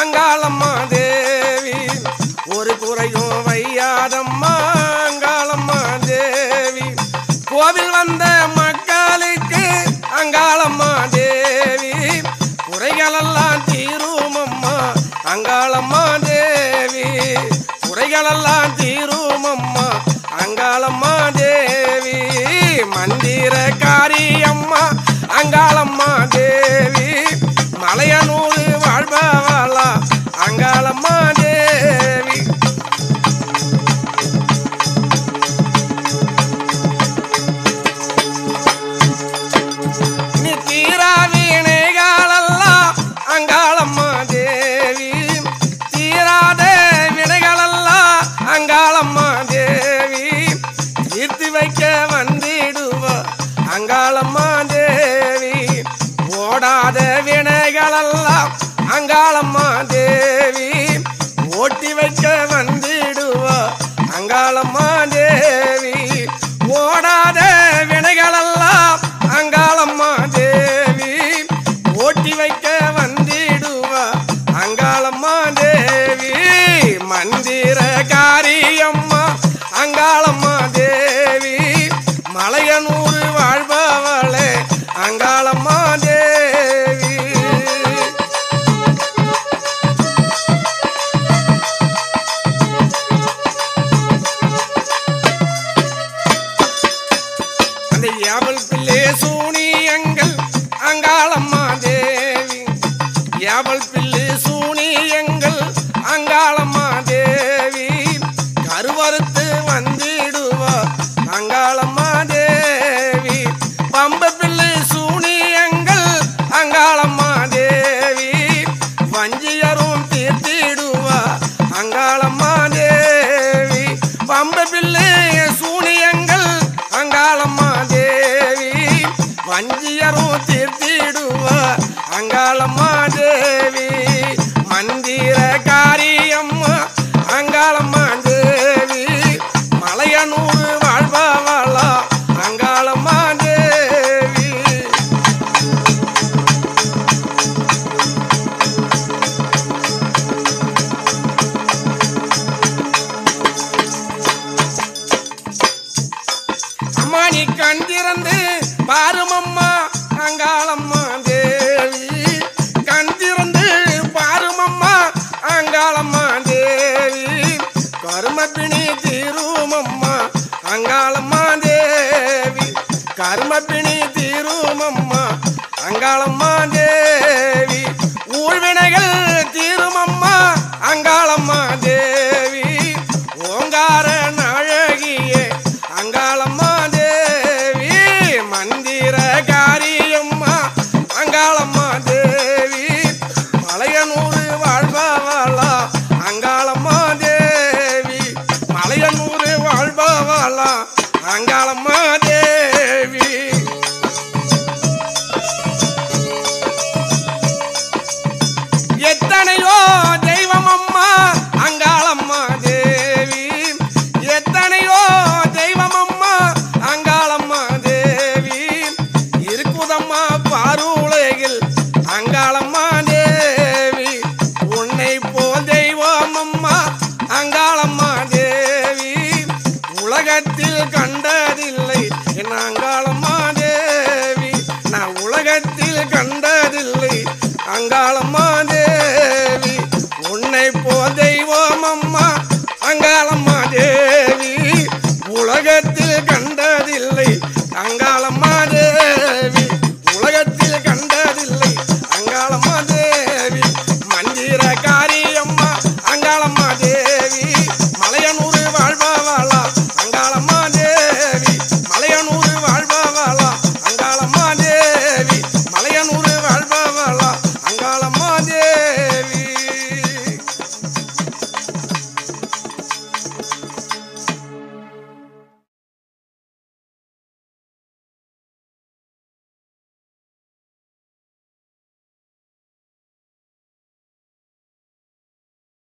அங்காளம்மா தேவி ஒரு குறையும் வையாதம்மா அங்காளம்மா தேவி கோவில் வந்த மக்களுக்கு அங்காளம்மா தேவி குறைகளெல்லாம் தீரும் அம்மா அங்காளம்மா தேவி குறைகளெல்லாம் தீரும் அம்மா அங்காளம்மா தேவி மந்திரக்காரி அம்மா அங்காளம்மா தேவி மலையனூர் வாழ்பவளா அங்காளம்மா தேவி நீ தீரா வினைகளெல்லாம் அங்காளம்மா தேவி தீராத வினைகளெல்லாம் அங்காளம்மா தேவி தீர்த்து வைக்க வந்திடுவா அங்காளம்மா தேவி ஓடாத வினைகளெல்லாம் அங்காளம்மா தேவி ஓட்டி வைக்க வந்திடுவா அங்காளம்மா தேவி ஓடாத வினைகளெல்லாம் அங்காளம்மா தேவி ஓட்டி வைக்க வந்திடுவா அங்காளம்மா தேவி மந்திர காரியம்மா அங்காளம்மா தேவி மலையனூர் வாழ்பவளே அங்காளம்மா தேவி அந்த யாவல் பிள்ளை சூனியங்கள் அங்காளம்மா தேவி யாவல் பிள்ளை சூனியங்கள் அங்காளம்மா தேவி கருவறுத்து வந்திடுவா அங்காளம்மா தேவி பம்ப பிள்ளை சூனியங்கள் அங்காளம்மா தேவி வஞ்சியரும் தீர்த்திடுவா அங்காளம்மா தேவி பம்ப பிள்ளை சூனியங்கள் அங்காளம்மா தேவி வஞ்சியரும் தீர்த்திடுவா அங்காளம்மா தேவி மந்திர காரியம்மா அங்காளம்மா தேவி மலையனூர் வாழ்பவளா அங்காளம்மா தேவி அம்மா நீ கண் திறந்து பாருமம்மா அங்காளம்மா தேவி கண் திறந்து பாருமம்மா அங்காளம்மா தேவி கருமப்பிணி தீருமம்மா அங்காளம்மா தேவி கருமப்பிணி தீருமம்மா அங்காளம்மா தேவி ஊழ்வினைகள் தீருமம்மா அங்காள